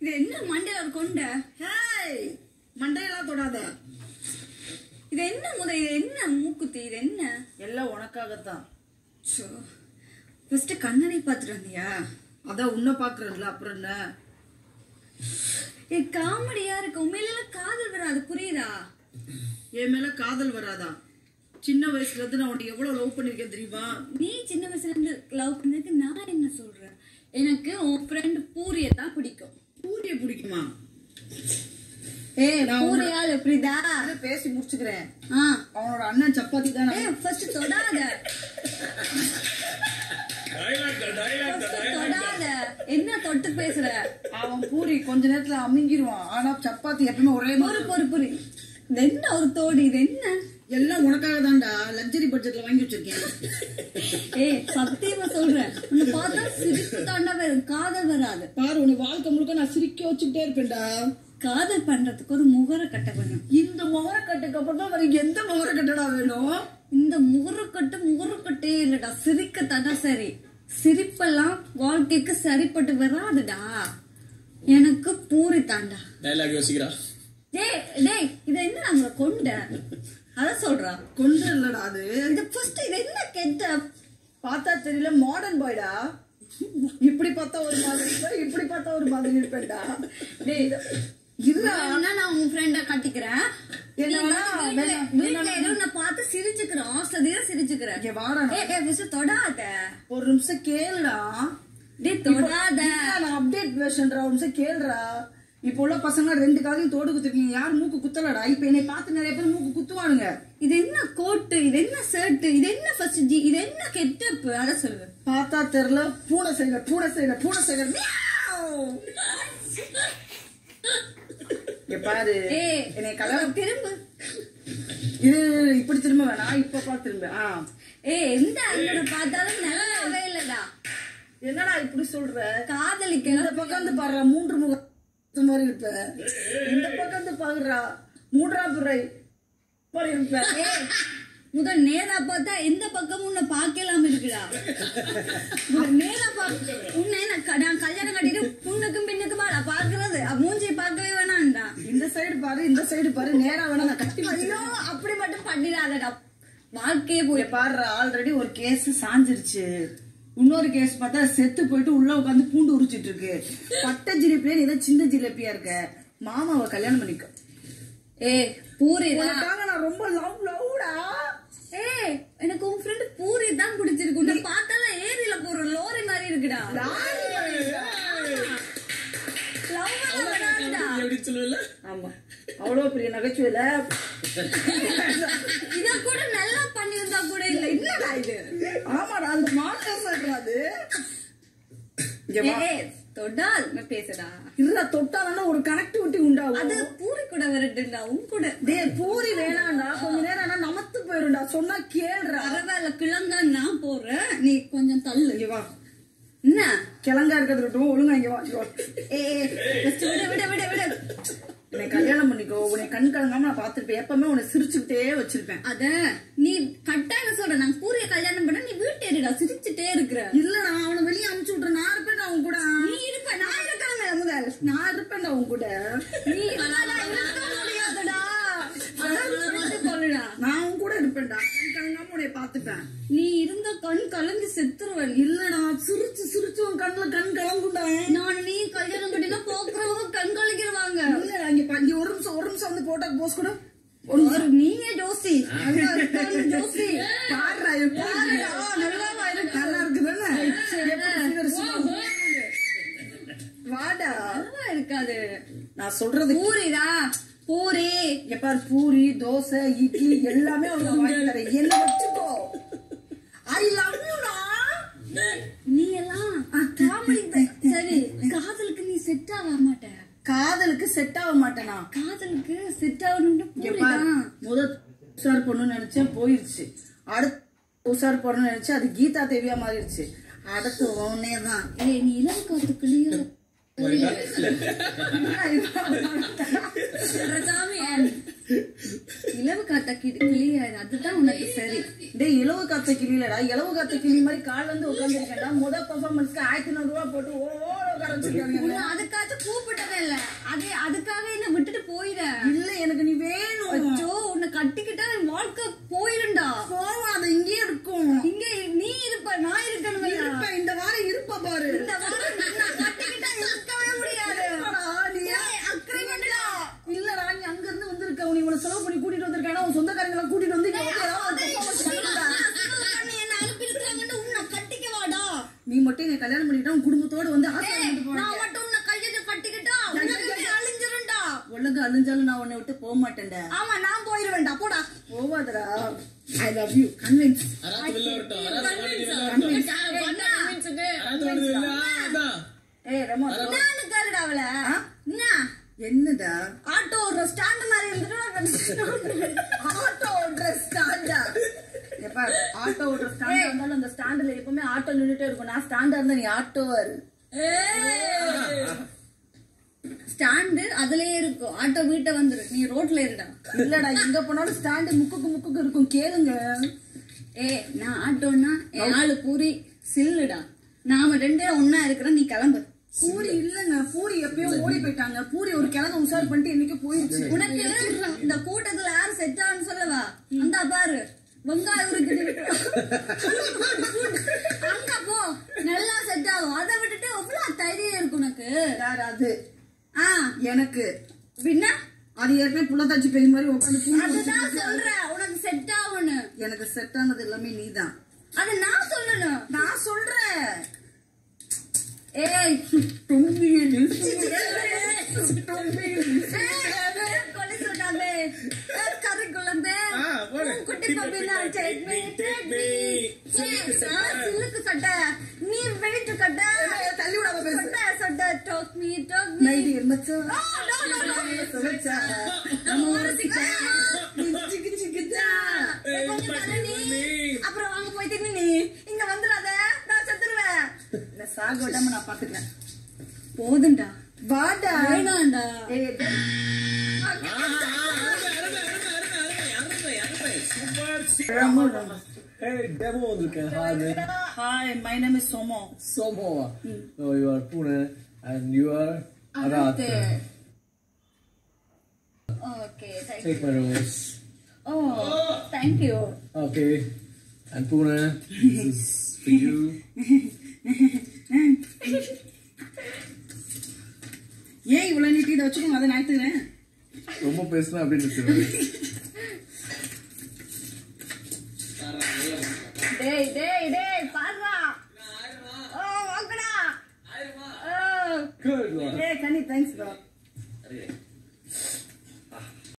இது என்ன மண்டையில ஒரு கொண்ட ஹேய் மண்டையெல்லாம் தொடாத இது என்ன முத இது என்ன மூக்குத்தி இது என்ன எல்லாம் உனக்காகத்தான் ஃபர்ஸ்ட் கண்ணனை பார்த்துட்டு வந்தியா அதான் உன்னை பாக்குறேன்ல அப்புறம் என்ன ஏ காமெடியா இருக்கு உண்மையில காதல் வராது புரியுதா என் மேல காதல் வராதா சின்ன வயசுல இருந்து நான் உன்னை எவ்வளவு லவ் பண்ணிருக்கேன் தெரியுமா நீ சின்ன வயசுல இருந்து லவ் பண்ணதுக்கு நான் என்ன சொல்றேன் எனக்கு உன் ஃப்ரெண்ட் பூரிய தான் பிடிக்கும் பூரிய பிடிக்குமா ஏ பூரியால் எப்படிதா அதை பேசி முடிச்சுக்கிறேன் ஆ அவனோட அண்ணன் சப்பாத்தி தான் ஏ ஃபர்ஸ்ட் தொடாத First தொடாத என்ன தொட்டு பேசுற அவன் பூரி கொஞ்ச நேரத்துல அமுங்கிருவான் ஆனா சப்பாத்தி எப்பவுமே ஒரே பொறு மாதிரி பொறு பொறு இது என்ன ஒரு தோடு இது என்ன எல்லாம் உனக்காக தான்டா லக்ஸரி பட்ஜெட்ல வாங்கி வச்சிருக்கேன் ஏய் சத்தியமா சொல்றேன் உன்னை பார்த்தா சிரிப்பு தாண்டா வரும் காதல் வராது பாரு உன்னை வாழ்க்கை முழுக்க நான் சிரிக்க வச்சுக்கிட்டே இருப்பேன்டா காதல் பண்றதுக்கு ஒரு முகர கட்ட வேணும் இந்த முகரக்கட்டுக்கு அப்புறம் தான் வேற எந்த முகரக்கட்டடா வேணும் இந்த முகரக்கட்டு முகரக்கட்டே இல்லடா சிரிக்கத்தாண்டா சரி சிரிப்பெல்லாம் வாழ்க்கைக்கு சரிப்பட்டு வராதுடா எனக்கு பூரி தாண்டா டைலாக் யோசிக்கிறா டேய் டேய் இது என்ன நம்மள கொண்ட அத சொல்றா கொண்டு இல்லடா அது இது ஃபர்ஸ்ட் இது என்ன கெட்ட பார்த்தா தெரியல மாடர்ன் பாய்டா இப்படி பார்த்தா ஒரு மாதிரி இருப்பேன் இப்படி பார்த்தா ஒரு மாதிரி இருப்பேன்டா டேய் இது இல்ல வேணா நான் உன் ஃப்ரெண்ட கட்டிக்கிறேன் என்ன நீ வேணா, வந்து வீட்ல- வேணா, வீட்ல ஏதோ நான் பார்த்து சிரிச்சுக்கிறேன் ஹாஸ்டல் சிரிச்சுக்கிறேன் இங்க வாடா ஏய் ஏய் ஃபர்ஸ்ட் தொடாத ஒரு நிமிஷம் கேளுடா டேய் தொடாத இல்ல, நான் அப்டேட் வெர்ஷன்டா ஒரு நிமிஷம் கேளுடா இப்போ உள்ள பசங்க ரெண்டு காலையும் தோடு குத்துருக்கீங்க யார் மூக்கு குத்தலடா இப்ப என்னை பார்த்து நிறைய பேர் மூக்கு குத்துவானுங்க இது என்ன கோட்டு இது என்ன ஷர்ட் இது என்ன ஃபர்ஸ்ட் ஜி இது என்ன கெட்டப் அத சொல்லு பார்த்தா தெரியல பூனை செய்யற பூனை செய்யற பூனை செய்யற இங்க பாரு ஏய் என்னை கல்யாணம் திரும்ப இது இப்படி திரும்ப வேணாம் இப்ப பார்த்து திரும்ப ஆ ஏய் எந்த அங்கட பார்த்தாலும் நல்லாவே இல்லடா என்னடா இப்படி சொல்ற இந்த காதலிக்கணும் பக்கம் வந்து பாடுறா மூன்று முகம் மாதிரி இருப்ப இந்த பக்கம் வந்து பாக்குறா மூன்றாம் துறை மாதிரி இருப்ப ஏய் முதல் நேரா பார்த்தா எந்த பக்கமும் உன்னை பார்க்கலாம் இருக்குடா முதல் நேரா பா உன்னை நான் க- நான் கல்யாணம் கட்டிட்டு புண்ணுக்கும் பின்னுக்குமா நான் பாக்குறது மூஞ்சி பார்க்கவே வேணாம்டா இந்த சைடு பாரு இந்த சைடு பாரு நேரா வேணா நான் கட்டி ஐயோ அப்படி மட்டும் பண்ணிடாதடா வாழ்க்கையே போய் இங்க பாரு ஆல்ரெடி ஒரு கேஸ் சாஞ்சிருச்சு இன்னொரு கேஸ் பார்த்தா செத்து போயிட்டு உள்ள உட்காந்து பூண்டு உரிச்சிட்டு இருக்கு பட்ட ஜிலேபியா நீ தான் சின்ன ஜிலேபியா இருக்க மாமாவை கல்யாணம் பண்ணிக்க ஏய் பூரிடா உனக்காக நான் ரொம்ப லவ் லவ்டா ஏய் எனக்கு உன் ஃப்ரெண்ட் பூரி தான் பிடிச்சிருக்கு உன்னை பார்த்தாலும் ஏரியில போற லோரி மாதிரி இருக்குடா லவ் வராதுடா எப்படி சொல்லுவல ஆமா அவ்வளவு பெரிய நகைச்சுவையில இத கூட நல்லா பண்ணியிருந்தா கூட இல்ல என்னடா இது ஆமாடா அந்த மாஸ்டர் சொல்றாது இங்க வா. ஏய் தொடால் நான் பேசுடா இல்ல தொட்டாதானே ஒரு கனெக்டிவிட்டி உண்டாகும் அது பூரி கூட வரட்டுண்டா உன் கூட டேய் பூரி வேணாம்டா கொஞ்ச நேரம் ஆனா நமத்து போயிரும்டா சொன்னா கேளுடா பரவாயில்ல கிழங்கா நான் போறேன் நீ கொஞ்சம் தள்ளு இங்க வா என்ன கிழங்கா இருக்கிறது இருக்கட்டும் ஒழுங்கா இங்க வா இங்க வா. ஏய் first விடு விடு விடு விடு உன்னை கல்யாணம் பண்ணிக்கோ உன்னை கண் கலங்காம நான் பாத்துருப்பேன் எப்பவுமே உன்னை சிரிச்சுக்கிட்டே வச்சிருப்பேன் அத நீ கட்டாயம் சொல்ற நான் பூரிய கல்யாணம் பண்ண நீ வீட்டு ஏறிடா சிரிச்சுட்டே இருக்கிற இல்லடா அவனை வெளியே அமுச்சு விட்டுற நான் இருப்பேன்டா உன் கூட நீ இருப்ப நான் இருக்கிறேன் முதல் நான் இருப்பேன்டா உன் கூட நீ இல்லடா, இருக்க முடியாதுடா அதான் சொல்லிட்டு போலுடா நான் உன் கூட இருப்பேன்டா கண் கலங்காம உன்னை பாத்துப்பேன் நீ இருந்த கண் கலங்கி செத்துருவல் இல்லடா சிரிச்சு சிரிச்சு உன் கண்ணுல கண் கலங்குண்டா நான் நீ கல்யாணம் கட்டினா போக்குறவங்க கண் கலங்கிடுவாங்க இல்லடா இங்க பா- இங்க ஒரு நிமிஷம் ஒரு நிமிஷம் வந்து போட்டோ போஸ் கூட ஒரு நீங்க ஜோசி அங்க இருக்காங்க ஜோசி பாருடா எப்படி இருக்கு? நல்லாவா இருக்கு நல்லா இருக்குதானே எப்படி figure சும்மா? வாடா நல்லா இருக்காது நான் சொல்றது பூரிடா பூரி இங்க பாரு பூரி தோசை இட்லி எல்லாமே உனக்கு வாங்கி தரேன் என்ன வச்சுக்கோ ஐ லவ் யூடா நீ எல்லாம் காமெடி சரி காதலுக்கு நீ செட் ஆக மாட்ட காதலுக்கு செட் ஆக மாட்டேனா காதலுக்கு செட் ஆகணும்னு இங்க பாரு பூரிதான் முதல் உஷார் பொண்ணு நினைச்சேன் போயிருச்சு அடுத்து உஷார் பொண்ணு நினைச்சேன் அது கீதா தேவியா மாறிடுச்சு அடுத்து உன்னே தான் ஏய் நீ இளம் காத்துக்குள்ளேயோ சாமி இளவு காத்தா கிளியா அதுதான் உனக்கு சரி டேய் இலவு காத்த கிளியிலடா இலவு காத்த கிளி மாதிரி கால்ல இருந்து உட்காந்துருக்கேன்டா முத பெர்ஃபார்மன்ஸ்க்கு ஆயிரத்தி நூறு ரூபாய் போட்டு ஓ உட்கார வச்சிருக்காங்க உன்னை அதுக்காச்சும் கூப்பிட்டதே இல்ல அது அதுக்காக என்ன விட்டுட்டு போயிட இல்ல எனக்கு நீ வேணும் அச்சோ உன்னை கட்டிக்கிட்டா என் வாழ்க்கை போயிருண்டா போவாத இங்கேயே இருக்கும் இங்க நீ இருப்ப நான் இருக்கணும் இருப்ப இந்த வாரம் இருப்ப பாரு இந்த வாரம் நான் கட்டிக்கிட்டா இருக்கவே முடியாது என்னடா நீ? ஏய், அக்கறை வேண்டா இல்லடா நீ அங்க இருந்து வந்திருக்க உன்னை இவ்வளவு செலவு பண்ணி கூட்டிட்டு வந்திருக்கானா உன் சொந்தக்காரங்களை கூட்டிட்டு வந்து இங்க வந்து ஏதாவது ஒரு performance பண்ணுடா. என்ன அனுப்பியிருக்காங்கன்னு உன்னை கட்டிக்கவாடா நீ மட்டும் என்னை கல்யாணம் பண்ணிட்டா உன் குடும்பத்தோட வந்து ஆசை ஏய், நான் மட்டும் உன்னை கையெழுத்து கட்டிக்கிட்டா உனக்கு அழிஞ்சிருண்டா ஒழுங்கு அழிஞ்சாலும் நான் உன்னை விட்டு போக மாட்டேன்டா ஆமா நான் போயிருவேன்டா போடா போவாதடா ஐ லவ் யூ கன்வின்ஸ் அராத்து வெளில வரட்டும் அராத்து வாடி வெளில அராத்து வாடி வெளில அதான் ஏய் ரமா நானு கேளுடா அவள என்ன என்னடா ஆட்டோ ஒரு ஸ்டாண்ட் மாதிரி இருந்துட்டு ஆட்டோ ஓட்டுற ஸ்டாண்டா எப்பா ஆட்டோ ஓட்டுற ஸ்டாண்ட் இருந்தாலும் அந்த ஸ்டாண்ட்ல எப்பவுமே ஆட்டோ நின்னுட்டே இருக்கும் நான் ஸ்டாண்டா இருந்தா நீ ஆட்டோவாரு ஸ்டாண்டு அதுலயே இருக்கும் ஆட்டோ வீட்டை வந்துரு நீ ரோட்ல இருடா இல்லடா எங்க போனாலும் ஸ்டாண்டு முக்குக்கு முக்குக்கு இருக்கும் கேளுங்க ஏ நான் ஆட்டோன்னா என் ஆளு பூரி சில்லுடா நாம ரெண்டே ஒன்னா இருக்கிற நீ கிளம்பு பூரி இல்லங்க பூரி எப்பயோ ஓடி போயிட்டாங்க பூரி ஒரு கிழங்கு உஷார் பண்ணிட்டு இன்னைக்கு போயிருச்சு உனக்கு இந்த கூட்டத்துல யார் செட் ஆகுன்னு சொல்லவா அந்த பாரு வெங்காயம் இருக்குது அங்க போ நல்லா செட் ஆகும் அதை விட்டுட்டு எவ்வளவு தைரியம் இருக்கு உனக்கு யார் அது ஆ எனக்கு பின்ன அது ஏற்கனவே புள்ளத்தாச்சி பெரிய மாதிரி உட்காந்து அதுதான் சொல்றேன் உனக்கு செட் ஆகும்னு எனக்கு செட் ஆனது எல்லாமே நீதான் அது நான் சொல்லணும் நான் சொல்றேன் ஏய் தொம்பியில் கொலை சொல்லாதே கதை குழந்தை ஆ, போடு. குட்டி பப்பினா take me, take me. சில்லுக்கு ஏய், ஆ, சில்லுக்கு சட்டை நீ வெயிட் கட்ட தள்ளி விடாம பேசு சட்டை சட்டை talk me, talk me. Night எம்மச்சா ஆ, no, no, no. சுவைச்சா நம்ம ஒரு சிக்கா. சிக்கு சிக்குச்சா ஏய், கொஞ்சம் தள்ளு நீ. அப்புறம் வாங்க போயிட்டு நீ இங்க வந்துடாத நான் செத்துருவேன் இந்த சாக விடாம நான் பாத்துக்கிறேன் போதும்டா வாடா வேணாம்டா ஏய், Hey, demo வந்திருக்கேன் ஹார்னு ஹாய் மை நேம் இஸ் சோமோ சோமோவா oh you are Pune and you are அராத் okay take my rose oh thank you Okay. And Pune, this is for you. ஏன் இவ்வளவு நீட்டி இதை வச்சுக்கோங்க அதை நான் எடுத்துக்கிறேன் ரொம்ப பேசுனா அப்படின்னு சொல்லுவேன் டேய் டேய் டேய் பாருடா ஓ வாங்கடா ஓ Good one. ஏய் கனி தேங்க்ஸ் ப்ரோ